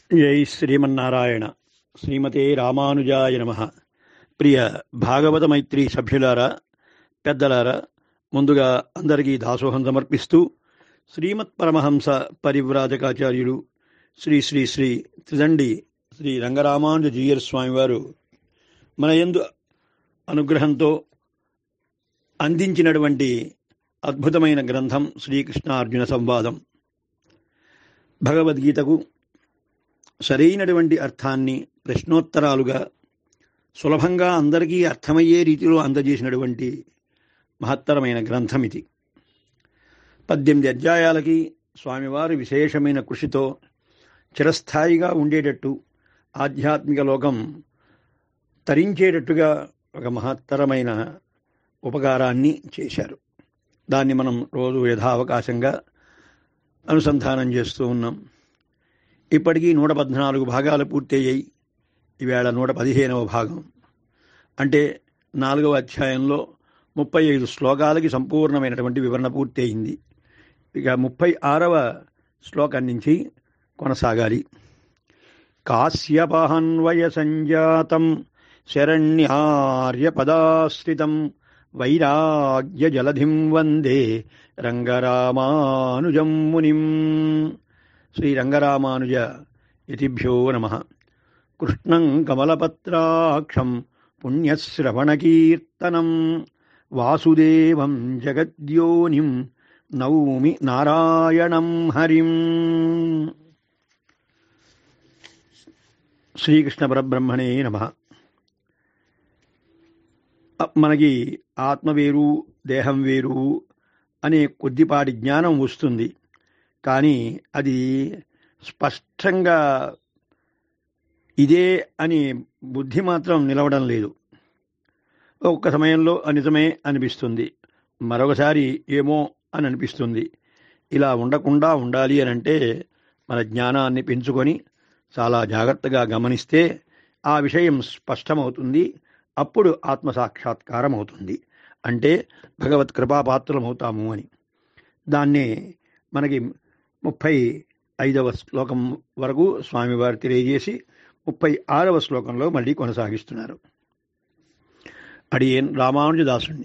జై శ్రీమన్నారాయణ శ్రీమతే రామానుజాయ నమ ప్రియ భాగవత మైత్రి సభ్యులారా పెద్దలారా ముందుగా అందరికీ దాసోహం సమర్పిస్తూ శ్రీమత్ పరమహంస పరివ్రాజకాచార్యులు శ్రీ శ్రీ శ్రీ త్రిదండి శ్రీ రంగరామానుజ జీయర్ స్వామివారు మన యందు అనుగ్రహంతో అందించినటువంటి అద్భుతమైన గ్రంథం శ్రీకృష్ణార్జున సంవాదం భగవద్గీతకు సరైనటువంటి అర్థాన్ని ప్రశ్నోత్తరాలుగా సులభంగా అందరికీ అర్థమయ్యే రీతిలో అందజేసినటువంటి మహత్తరమైన గ్రంథం ఇది పద్దెనిమిది అధ్యాయాలకి స్వామివారి విశేషమైన కృషితో చిరస్థాయిగా ఉండేటట్టు ఆధ్యాత్మిక లోకం తరించేటట్టుగా ఒక మహత్తరమైన ఉపకారాన్ని చేశారు దాన్ని మనం రోజు యథావకాశంగా అనుసంధానం చేస్తూ ఉన్నాం ఇప్పటికీ నూట పద్నాలుగు భాగాలు పూర్తయ్యాయి ఈవేళ నూట పదిహేనవ భాగం అంటే నాలుగవ అధ్యాయంలో ముప్పై ఐదు శ్లోకాలకి సంపూర్ణమైనటువంటి వివరణ పూర్తి అయింది ఇక ముప్పై ఆరవ శ్లోకం నుంచి కొనసాగాలి కాశ్యపహన్వయ సంజాతం శరణ్యార్యపదాశ్రితం వైరాగ్య జలధిం వందే రంగరామానుజం మునిం శ్రీరంగరామానుజ యతిభ్యో నమ కృష్ణం కమలపత్రాక్షం పుణ్యశ్రవణకీర్తనం వాసుదేవం జగద్యోనిం నౌమి నారాయణం హరిం శ్రీకృష్ణ పరబ్రహ్మణే నమ మనకి ఆత్మ వేరు దేహం వేరు అనే కొద్దిపాటి జ్ఞానం వస్తుంది కానీ అది స్పష్టంగా ఇదే అని బుద్ధి మాత్రం నిలవడం లేదు ఒక్క సమయంలో నిజమే అనిపిస్తుంది మరొకసారి ఏమో అని అనిపిస్తుంది ఇలా ఉండకుండా ఉండాలి అని అంటే మన జ్ఞానాన్ని పెంచుకొని చాలా జాగ్రత్తగా గమనిస్తే ఆ విషయం స్పష్టమవుతుంది అప్పుడు ఆత్మసాక్షాత్కారం అవుతుంది అంటే భగవత్ కృపాపాత్రం అవుతాము అని దాన్నే మనకి ముప్పై ఐదవ శ్లోకం వరకు స్వామివారు తెలియజేసి ముప్పై ఆరవ శ్లోకంలో మళ్ళీ కొనసాగిస్తున్నారు అడియేన్ రామానుజదాసుణ్ణి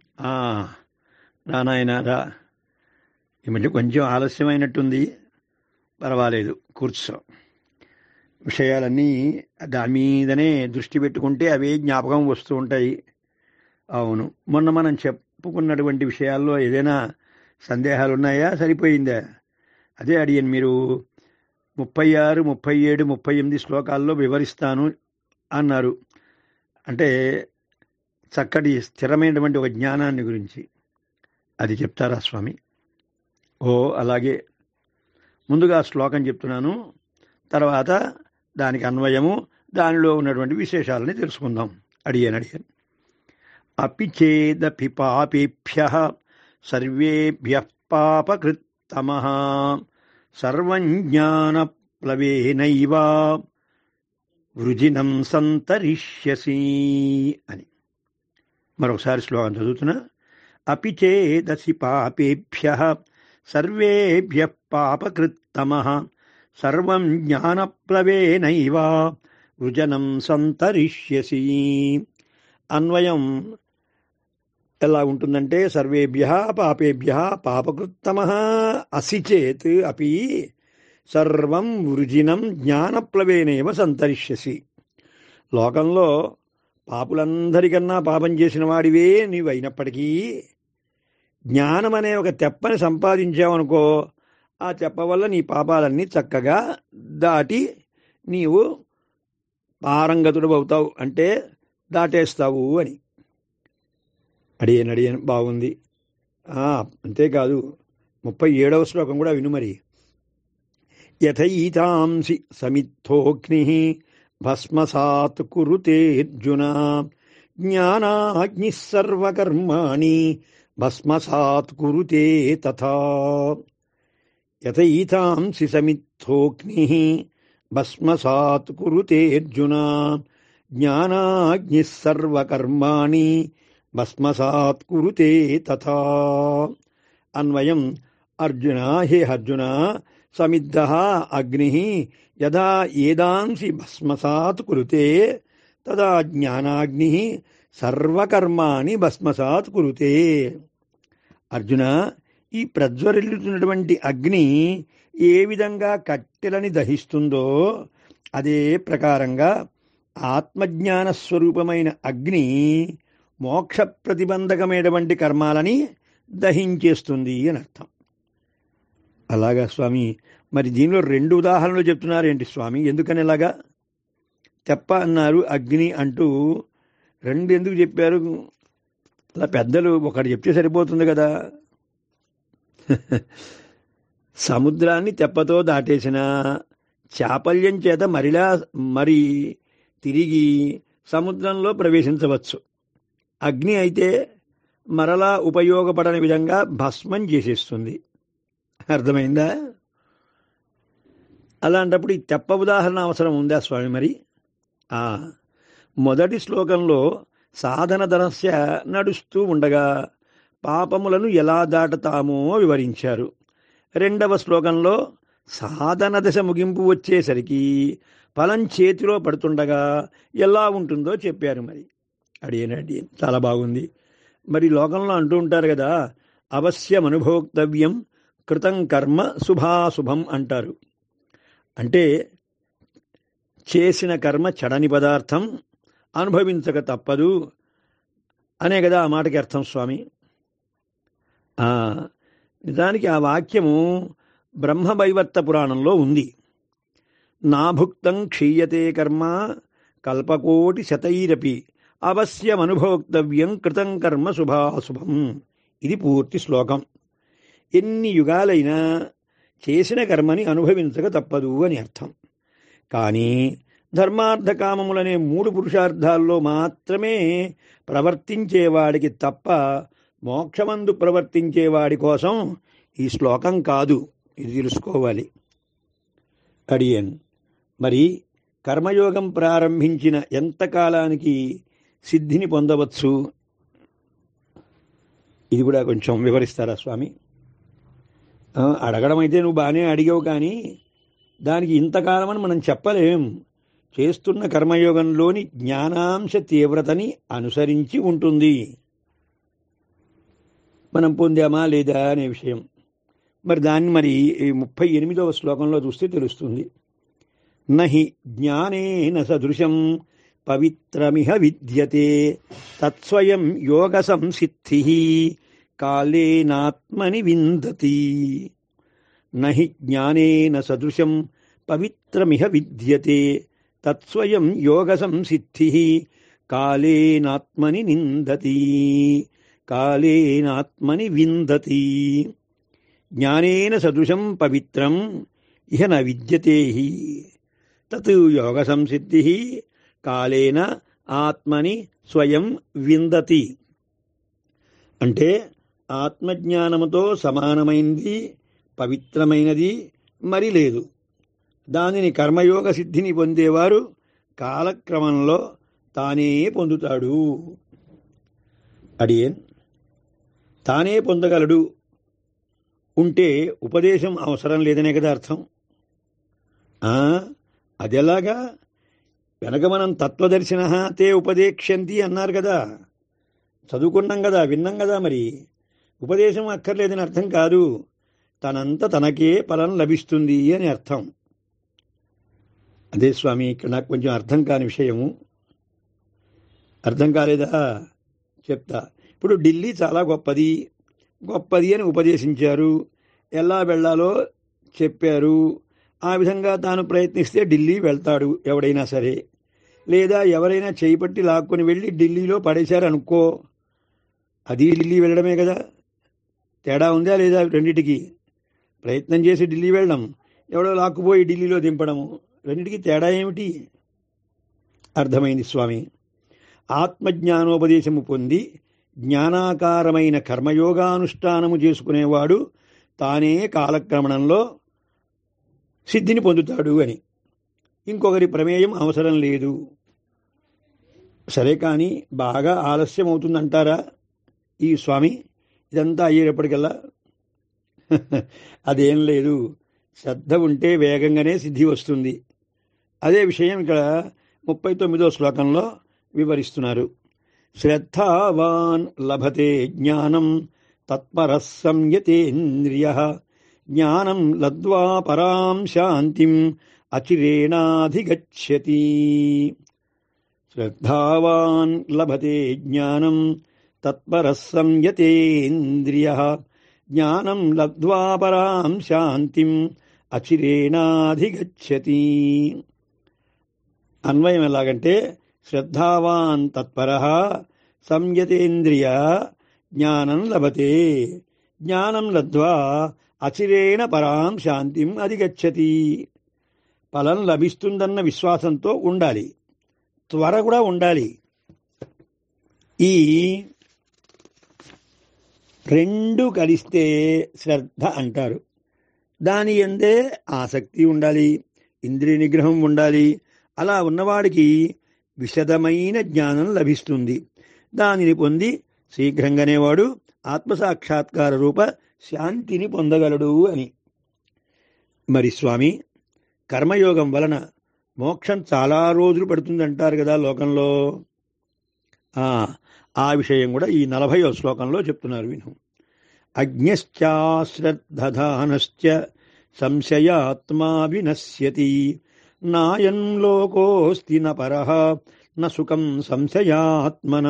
రానాయన రా ఈ మధ్య కొంచెం ఆలస్యమైనట్టుంది పర్వాలేదు కూర్చో విషయాలన్నీ దాని మీదనే దృష్టి పెట్టుకుంటే అవే జ్ఞాపకం వస్తూ ఉంటాయి అవును మొన్న మనం చెప్పుకున్నటువంటి విషయాల్లో ఏదైనా సందేహాలు ఉన్నాయా సరిపోయిందా అదే అడిగాను మీరు ముప్పై ఆరు ముప్పై ఏడు ముప్పై ఎనిమిది శ్లోకాల్లో వివరిస్తాను అన్నారు అంటే చక్కటి స్థిరమైనటువంటి ఒక జ్ఞానాన్ని గురించి అది చెప్తారా స్వామి ఓ అలాగే ముందుగా శ్లోకం చెప్తున్నాను తర్వాత దానికి అన్వయము దానిలో ఉన్నటువంటి విశేషాలని తెలుసుకుందాం అడిగాను అడిగాను అపి చేదపి పాపేభ్య సర్వేభ్య పాపకృత్తమ సర్వం జ్ఞానప్లవేనైవ వృజినం సంతరిష్యసి అని మరొకసారి శ్లోకం చదువుతున్నా అపి చేదసి పాపేభ్య సర్వేభ్య పాపకృత్తమ సర్వం జ్ఞానప్లవేనైవ వృజనం సంతరిష్యసి అన్వయం ఎలా ఉంటుందంటే సర్వేభ్య పాపేభ్య పాపకృత్తమ అసి చేత్ అపి సర్వం వృజినం జ్ఞానప్లవేనేవ సంతరిష్యసి లోకంలో పాపులందరికన్నా పాపం చేసిన వాడివే నీవైనప్పటికీ జ్ఞానం అనే ఒక తెప్పని సంపాదించావనుకో ఆ తెప్ప వల్ల నీ పాపాలన్నీ చక్కగా దాటి నీవు పారంగతుడు అవుతావు అంటే దాటేస్తావు అని అడిగాను అడిగాను బాగుంది అంతేకాదు ముప్పై ఏడవ శ్లోకం కూడా విను మరి యథైతాంసి సమిత్తోగ్ని భస్మసాత్ కురుతేర్జున జ్ఞానాగ్ని సర్వకర్మాణి భస్మసాత్ కురుతే తథా యథైతాంసి సమిత్తోగ్ని భస్మసాత్ కురుతేర్జున జ్ఞానాగ్ని సర్వకర్మాణి భస్మసాత్ కురుతే తథా అన్వయం అర్జున హే అర్జున సమిద్ధ అగ్ని యదా ఏదాంసి భస్మసాత్ కురుతే తదా జ్ఞానాగ్ని సర్వకర్మాణి భస్మసాత్ కురుతే అర్జున ఈ ప్రజ్వరిల్లుతున్నటువంటి అగ్ని ఏ విధంగా కట్టెలని దహిస్తుందో అదే ప్రకారంగా ఆత్మజ్ఞాన స్వరూపమైన అగ్ని మోక్ష ప్రతిబంధకమైనటువంటి కర్మాలని దహించేస్తుంది అని అర్థం అలాగా స్వామి మరి దీనిలో రెండు ఉదాహరణలు చెప్తున్నారు ఏంటి స్వామి ఎందుకని ఇలాగా తెప్ప అన్నారు అగ్ని అంటూ రెండు ఎందుకు చెప్పారు అలా పెద్దలు ఒకటి చెప్తే సరిపోతుంది కదా సముద్రాన్ని తెప్పతో దాటేసిన చాపల్యం చేత మరిలా మరి తిరిగి సముద్రంలో ప్రవేశించవచ్చు అగ్ని అయితే మరలా ఉపయోగపడని విధంగా భస్మం చేసేస్తుంది అర్థమైందా అలాంటప్పుడు ఈ తెప్ప ఉదాహరణ అవసరం ఉందా స్వామి మరి ఆ మొదటి శ్లోకంలో సాధన ధనస్య నడుస్తూ ఉండగా పాపములను ఎలా దాటుతామో వివరించారు రెండవ శ్లోకంలో సాధన దశ ముగింపు వచ్చేసరికి ఫలం చేతిలో పడుతుండగా ఎలా ఉంటుందో చెప్పారు మరి అడియనడి చాలా బాగుంది మరి లోకంలో అంటూ ఉంటారు కదా అవశ్యం అనుభోక్తవ్యం కృతం కర్మ శుభాశుభం అంటారు అంటే చేసిన కర్మ చెడని పదార్థం అనుభవించక తప్పదు అనే కదా ఆ మాటకి అర్థం స్వామి ఆ, నిజానికి ఆ వాక్యము బ్రహ్మవైవర్త పురాణంలో ఉంది నాభుక్తం క్షీయతే కర్మ కల్పకోటి శతైరపి అవశ్యమనుభోక్తవ్యం కృతం కర్మ శుభాశుభం ఇది పూర్తి శ్లోకం ఎన్ని యుగాలైనా చేసిన కర్మని అనుభవించక తప్పదు అని అర్థం కానీ ధర్మార్థ కామములనే మూడు పురుషార్థాల్లో మాత్రమే ప్రవర్తించేవాడికి తప్ప మోక్షమందు ప్రవర్తించేవాడి కోసం ఈ శ్లోకం కాదు ఇది తెలుసుకోవాలి అడియన్ మరి కర్మయోగం ప్రారంభించిన ఎంతకాలానికి సిద్ధిని పొందవచ్చు ఇది కూడా కొంచెం వివరిస్తారా స్వామి ఆ, అడగడం అయితే నువ్వు బాగానే అడిగావు కానీ దానికి ఇంతకాలం అని మనం చెప్పలేం చేస్తున్న కర్మయోగంలోని జ్ఞానాంశ తీవ్రతని అనుసరించి ఉంటుంది మనం పొందామా లేదా అనే విషయం మరి దాన్ని మరి ఈ ముప్పై ఎనిమిదవ శ్లోకంలో చూస్తే తెలుస్తుంది నహి జ్ఞానేన సదృశం పవిత్రమిహ విద్యతే తత్స్వయం యోగ సంసిద్ధి కాలేనాత్మని విందతి నహి జ్ఞానేన సదృశం పవిత్రమిహ విద్యతే తత్స్వయం యోగ సంసిద్ధి కాలేనాత్మని నిందతి కాలేనాత్మని విందతి జ్ఞానేన సదృశం పవిత్రం ఇహ న విద్యతే హి తత్ యోగ సంసిద్ధి కాలేన ఆత్మని స్వయం విందతి అంటే ఆత్మజ్ఞానముతో సమానమైంది పవిత్రమైనది మరి లేదు దానిని కర్మయోగ సిద్ధిని పొందేవారు కాలక్రమంలో తానే పొందుతాడు అడియన్ తానే పొందగలడు ఉంటే ఉపదేశం అవసరం లేదనే కదా అర్థం ఆ, అదెలాగా వెనక మనం తత్వదర్శన తే ఉపదేక్ష్యంతి అన్నారు కదా చదువుకున్నాం కదా విన్నాం కదా మరి ఉపదేశం అక్కర్లేదని అర్థం కాదు తనంత తనకే ఫలం లభిస్తుంది అని అర్థం అదే స్వామి ఇక్కడ నాకు కొంచెం అర్థం కాని విషయము అర్థం కాలేదా చెప్తా ఇప్పుడు ఢిల్లీ చాలా గొప్పది గొప్పది అని ఉపదేశించారు ఎలా వెళ్ళాలో చెప్పారు ఆ విధంగా తాను ప్రయత్నిస్తే ఢిల్లీ వెళ్తాడు ఎవడైనా సరే లేదా ఎవరైనా చేయిపట్టి లాక్కొని వెళ్ళి ఢిల్లీలో పడేశారు అనుకో అది ఢిల్లీ వెళ్ళడమే కదా తేడా ఉందా లేదా రెండిటికి ప్రయత్నం చేసి ఢిల్లీ వెళ్ళడం ఎవడో లాక్కుపోయి ఢిల్లీలో దింపడము రెండిటికి తేడా ఏమిటి అర్థమైంది స్వామి ఆత్మజ్ఞానోపదేశము పొంది జ్ఞానాకారమైన కర్మయోగానుష్ఠానము చేసుకునేవాడు తానే కాలక్రమణంలో సిద్ధిని పొందుతాడు అని ఇంకొకరి ప్రమేయం అవసరం లేదు సరే కానీ బాగా ఆలస్యం అవుతుందంటారా ఈ స్వామి ఇదంతా అయ్యేటప్పటికల్లా అదేం లేదు శ్రద్ధ ఉంటే వేగంగానే సిద్ధి వస్తుంది అదే విషయం ఇక్కడ ముప్పై తొమ్మిదో శ్లోకంలో వివరిస్తున్నారు శ్రద్ధావాన్ లభతే జ్ఞానం తత్పర సంయతేంద్రియ జ్ఞానం లద్వా పరాం శాంతిం అచిరేణాధిగచ్చతి శ్రద్ధావాన్ లభతే జ్ఞానం తత్పర సంయతేంద్రియ జ్ఞానం లబ్ధ్వా పరాం శాంతిం అచిరేణాధిగచ్చతి అన్వయం ఎలాగంటే శ్రద్ధావాన్ తత్పర సంయతేంద్రియ జ్ఞానం లభతే జ్ఞానం లబ్ధ్వా అచిరేణ పరాం శాంతిం అధిగచ్చతి ఫలం లభిస్తుందన్న విశ్వాసంతో ఉండాలి త్వర కూడా ఉండాలి ఈ రెండు కలిస్తే శ్రద్ధ అంటారు దాని ఎందే ఆసక్తి ఉండాలి ఇంద్రియ నిగ్రహం ఉండాలి అలా ఉన్నవాడికి విశదమైన జ్ఞానం లభిస్తుంది దానిని పొంది శీఘ్రంగానే వాడు ఆత్మసాక్షాత్కార రూప శాంతిని పొందగలడు అని మరి స్వామి కర్మయోగం వలన మోక్షం చాలా రోజులు పడుతుందంటారు కదా లోకంలో ఆ ఆ విషయం కూడా ఈ నలభయో శ్లోకంలో చెప్తున్నారు విను అజ్ఞశ్చాశ్రద్ధానశ్చ సంశయాత్మా వినశ్యతి నాయం లోకోస్తి న పరః న సుఖం సంశయాత్మన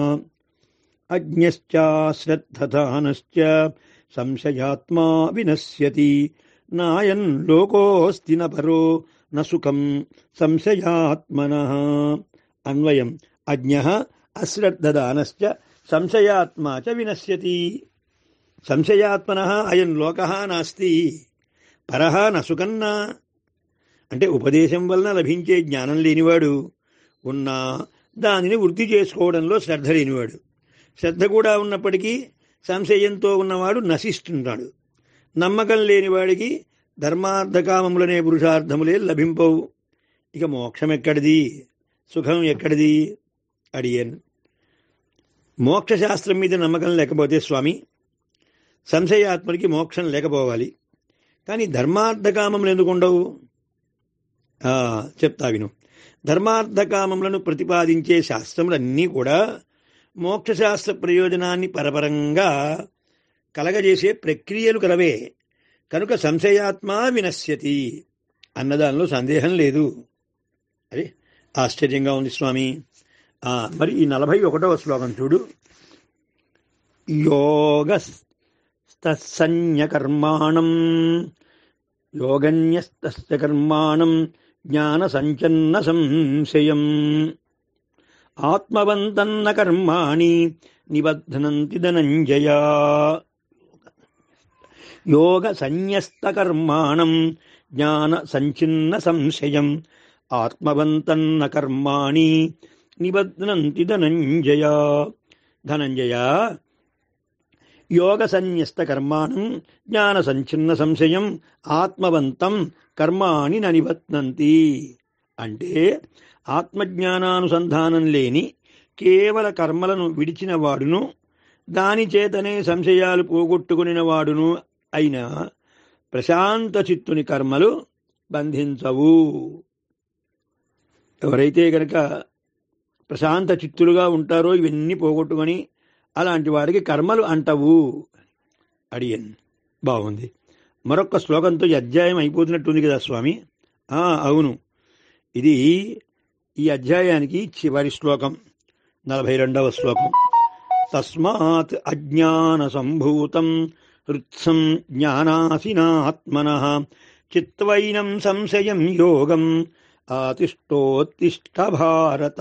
అజ్ఞశ్చాశ్రద్ధానశ్చ సంశయాత్మా వినశ్యతి నాయం లోకోస్తి న పరో న సుఖం సంశయాత్మన అన్వయం అజ్ఞ అశ్రద్ధదానశ్చ సంశయాత్మా చ వినశ్యతి సంశయాత్మన అయం లోక నాస్తి పరహ నసుకన్నా అంటే ఉపదేశం వలన లభించే జ్ఞానం లేనివాడు ఉన్నా దానిని వృద్ధి చేసుకోవడంలో శ్రద్ధ లేనివాడు శ్రద్ధ కూడా ఉన్నప్పటికీ సంశయంతో ఉన్నవాడు నశిస్తున్నాడు నమ్మకం లేనివాడికి ధర్మార్థకామములనే పురుషార్థములే లభింపవు ఇక మోక్షం ఎక్కడిది సుఖం ఎక్కడిది అడియన్ మోక్షశాస్త్రం మీద నమ్మకం లేకపోతే స్వామి సంశయాత్మనికి మోక్షం లేకపోవాలి కానీ ధర్మార్థకామములు ఎందుకు ఉండవు ఆ, చెప్తా విను ధర్మార్థకామములను ప్రతిపాదించే శాస్త్రములన్నీ కూడా మోక్షశాస్త్ర ప్రయోజనాన్ని పరపరంగా కలగజేసే ప్రక్రియలు కలవే కనుక సంశయాత్మ వినశ్యతి అన్నదానిలో సందేహం లేదు అరే ఆశ్చర్యంగా ఉంది స్వామి ఆ, మరి ఈ నలభై ఒకటవ శ్లోకం చూడు యోగస్తన్యకర్మాణం యోగన్యస్తస్య కర్మాణం జ్ఞాన సంచన్న సంశయం ఆత్మవంతన్న కర్మాణి నిబధ్నంతి ధనంజయ యోగ సన్యస్త కర్మాణం జ్ఞాన సంచిన్న సంశయం ఆత్మవంతన్న కర్మాణి నిబధ్నంతి ధనంజయ ధనంజయ యోగ సన్యస్త కర్మాణం జ్ఞాన సంచిన్న సంశయం ఆత్మవంతం కర్మాణి ననిబత్నంతి అంటే ఆత్మజ్ఞానానుసంధానం లేని కేవల కర్మలను విడిచిన వాడును దాని చేతనే సంశయాలు పోగొట్టుకునిన వాడును అయిన ప్రశాంత చిత్తుని కర్మలు బంధించవు ఎవరైతే గనక ప్రశాంత చిత్తులుగా ఉంటారో ఇవన్నీ పోగొట్టుకొని అలాంటి వాడికి కర్మలు అంటవు అడియన్ బాగుంది మరొక శ్లోకంతో ఈ అధ్యాయం అయిపోతున్నట్టుంది కదా స్వామి ఆ అవును ఇది ఈ అధ్యాయానికి చివరి శ్లోకం నలభై రెండవ శ్లోకం తస్మాత్ అజ్ఞాన సంభూతం హృత్సం జ్ఞానాసినాత్మన చిత్వైనం సంశయం యోగం ఆతిష్టోత్తిష్ట భారత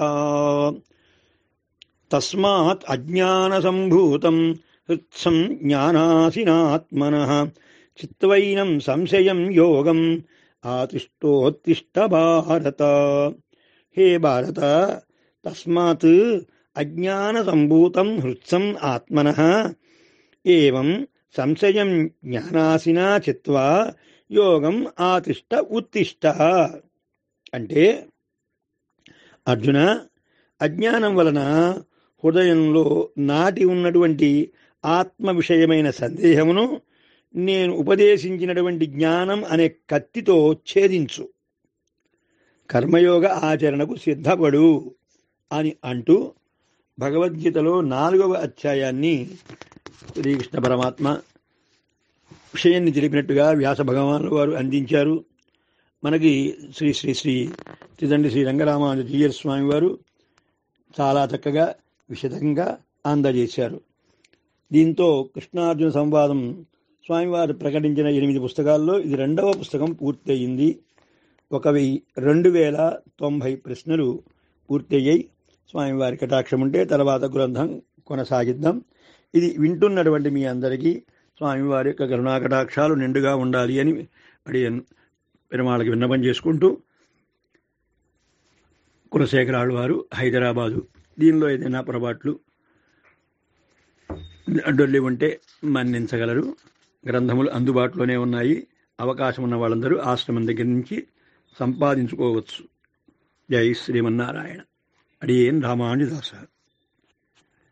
తస్మాత్ అజ్ఞాన సంభూతం హృత్సం జ్ఞానాసినాత్మన చిత్వైనం సంశయం యోగం ఆతిష్టోత్తిష్ట భారత హే భారత తస్మాత్ అజ్ఞాన సంభూతం హృత్సం ఆత్మన ఏవం సంశయం జ్ఞానాసినా చిత్వా యోగం ఆతిష్ట ఉత్తిష్ట అంటే అర్జున అజ్ఞానం వలన హృదయంలో నాటి ఉన్నటువంటి ఆత్మ విషయమైన సందేహమును నేను ఉపదేశించినటువంటి జ్ఞానం అనే కత్తితో ఛేదించు కర్మయోగ ఆచరణకు సిద్ధపడు అని అంటూ భగవద్గీతలో నాలుగవ అధ్యాయాన్ని శ్రీకృష్ణ పరమాత్మ విషయాన్ని తెలిపినట్టుగా వ్యాస భగవానులు వారు అందించారు మనకి శ్రీ శ్రీ శ్రీ త్రిదండి శ్రీ రంగరామానుజీయర్ స్వామి వారు చాలా చక్కగా విశదంగా అందజేశారు దీంతో కృష్ణార్జున సంవాదం స్వామివారు ప్రకటించిన ఎనిమిది పుస్తకాల్లో ఇది రెండవ పుస్తకం పూర్తయింది ఒక వెయ్యి రెండు వేల తొంభై ప్రశ్నలు పూర్తయ్యాయి స్వామివారి కటాక్షం ఉంటే తర్వాత గ్రంథం కొనసాగిద్దాం ఇది వింటున్నటువంటి మీ అందరికీ స్వామివారి యొక్క కరుణా కటాక్షాలు నిండుగా ఉండాలి అని అడిగాను పెరుమాళకి విన్నపం చేసుకుంటూ కులశేఖరాలు వారు హైదరాబాదు దీనిలో ఏదైనా పొరపాట్లు డొల్లి ఉంటే మన్నించగలరు గ్రంథములు అందుబాటులోనే ఉన్నాయి అవకాశం ఉన్న వాళ్ళందరూ ఆశ్రమం దగ్గర నుంచి సంపాదించుకోవచ్చు జై శ్రీమన్నారాయణ అడియేన్ రామానుజదాస